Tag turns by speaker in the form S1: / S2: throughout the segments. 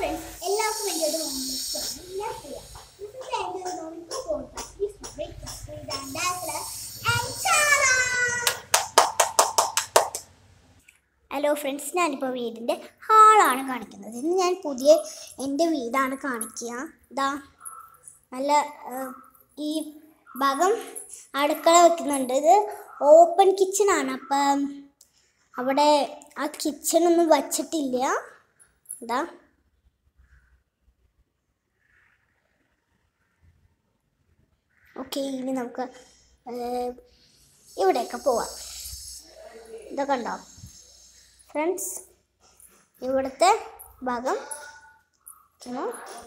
S1: Friends എല്ലാവർക്കും എൻ്റെ ഒരു ഹോംവർക്കാണ് ഞാൻ പ്രിയ This is എൻ്റെ ഒരു home podcast. This is breakfast with Dan Dazzler and Chara. Hello friends ഞാനിപ്പോൾ വീടിൻ്റെ ഹാളാണ് കാണിക്കുന്നത് ഇന്ന് ഞാൻ പുതിയ എൻ്റെ വീടാണ് കാണിക്കുക ഇതാ നല്ല ആ, ഈ ഭാഗം അടുക്കള വെക്കുന്നുണ്ട് ഇത് ഓപ്പൺ കിച്ചണാണ് അപ്പം അവിടെ ആ കിച്ചണൊന്നും വച്ചിട്ടില്ല ഇതാ ഓക്കെ ഇനി നമുക്ക് ഏർ, ഇവിടെയൊക്കെ പോവാം ഇതൊക്കെ ഉണ്ടോ ഫ്രണ്ട്സ് ഇവിടുത്തെ ഭാഗം ഇങ്ങനെ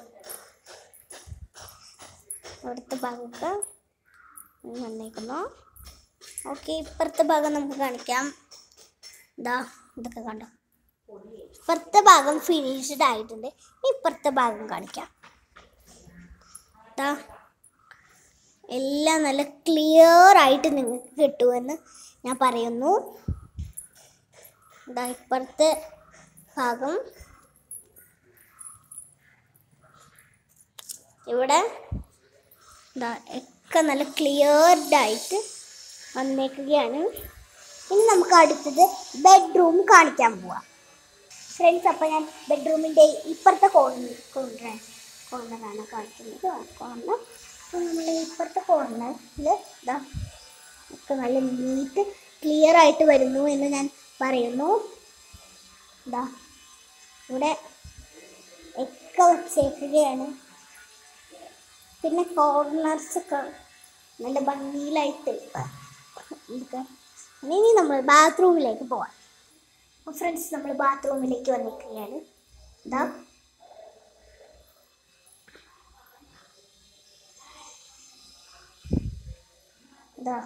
S1: ഇവിടുത്തെ ഭാഗമൊക്കെ വന്നേക്കുന്നു ഓക്കെ ഇപ്പുറത്തെ ഭാഗം നമുക്ക് കാണിക്കാം ഇതാ ഇതൊക്കെ കണ്ടോ ഇപ്പുറത്തെ ഭാഗം ഫിനിഷ്ഡ് ആയിട്ടുണ്ട് ഇനി ഇപ്പുറത്തെ ഭാഗം കാണിക്കാം ഇതാ എല്ലാം നല്ല ക്ലിയർ ആയിട്ട് നിങ്ങൾക്ക് കിട്ടുമെന്ന് ഞാൻ പറയുന്നു ഇതാ ഇപ്പുറത്തെ ഭാഗം ഇവിടെ ഇതാ ഒക്കെ നല്ല ക്ലിയർഡ് ആയിട്ട് വന്നേക്കുകയാണ് ഇനി നമുക്ക് അടുത്തത് ബെഡ്റൂം കാണിക്കാൻ പോവാം ഫ്രണ്ട്സ് അപ്പോൾ ഞാൻ ബെഡ്റൂമിൻ്റെ ഇപ്പുറത്തെ കോർണർ കോർണർ കോർണറാണ് കാണിക്കുന്നത് കോർണർ അപ്പോൾ നമ്മൾ ഇപ്പുറത്തെ കോർണറിൽ ഇതാ ഒക്കെ നല്ല നീറ്റ് ക്ലിയർ ആയിട്ട് വരുന്നു എന്ന് ഞാൻ പറയുന്നു ഇതാ ഇവിടെ ഒക്കെ വച്ചേക്കുകയാണ് പിന്നെ കോർണേഴ്സ് ഒക്കെ നല്ല ഭംഗിയിലായിട്ട് ഇതൊക്കെ ഇനി നമ്മൾ ബാത്റൂമിലേക്ക് പോവാം അപ്പോൾ ഫ്രണ്ട്സ് നമ്മൾ ബാത്റൂമിലേക്ക് വന്നിരിക്കുകയാണ് ഇതാ ഇതാ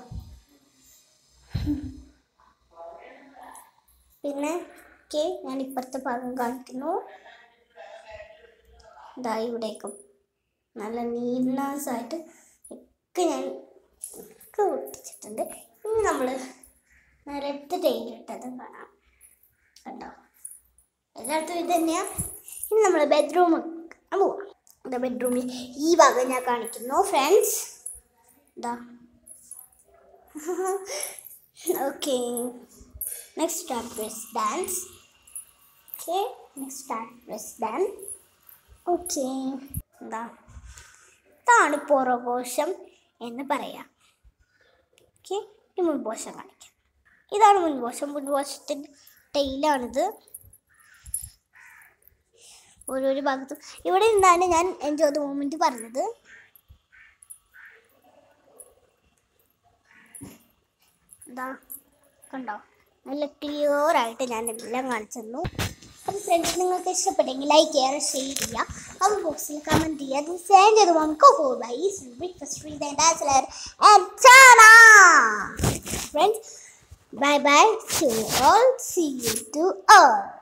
S1: പിന്നെ ഓക്കെ ഞാൻ ഇപ്പുറത്തെ ഭാഗം കാണിക്കുന്നു ഇതാ ഇവിടേക്കും നല്ല നീറ്റ്നസ് ആയിട്ട് ഒക്കെ ഞാൻ ഒക്കെ ഒട്ടിച്ചിട്ടുണ്ട് ഇനി നമ്മൾ നിലത്ത് ടൈലിട്ടത് കാണാം കണ്ടോ എല്ലായിടത്തും ഇത് തന്നെയാണ് ഇനി നമ്മൾ ബെഡ്റൂം പോവാം ഇതാ ബെഡ്റൂമിൽ ഈ ഭാഗം ഞാൻ കാണിക്കുന്നു ഫ്രണ്ട്സ് ഇതാ okay next start press dance okay next start press dance okay എന്താ ഇതാണ് പുറകോശം എന്ന് പറയാം ഓക്കെ ഇനി മുൻപോശം കാണിക്കാം ഇതാണ് മുൻപോശം മുൻപോശത്തിൻ്റെ ടൈലാണിത് ഓരോരോ ഭാഗത്തും ഇവിടെ നിന്നാണ് ഞാൻ എൻജോയ് ദ മൂമെൻറ്റ് പറഞ്ഞത് എന്താ കണ്ടോ നല്ല ക്ലിയർ ആയിട്ട് ഞാൻ എല്ലാം കാണിച്ചു തന്നു അപ്പം ഫ്രണ്ട്സ് നിങ്ങൾക്ക് ഇഷ്ടപ്പെട്ടെങ്കിൽ ലൈക്ക് ചെയ്യുക ഷെയർ ചെയ്യുക കമന്റ് ബോക്സിൽ കമൻറ്റ് ചെയ്യുക അത് സെൻഡ് ചെയ്ത് നമുക്ക് for bye breakfast free Dazzler and Chara friends bye bye to all see you to all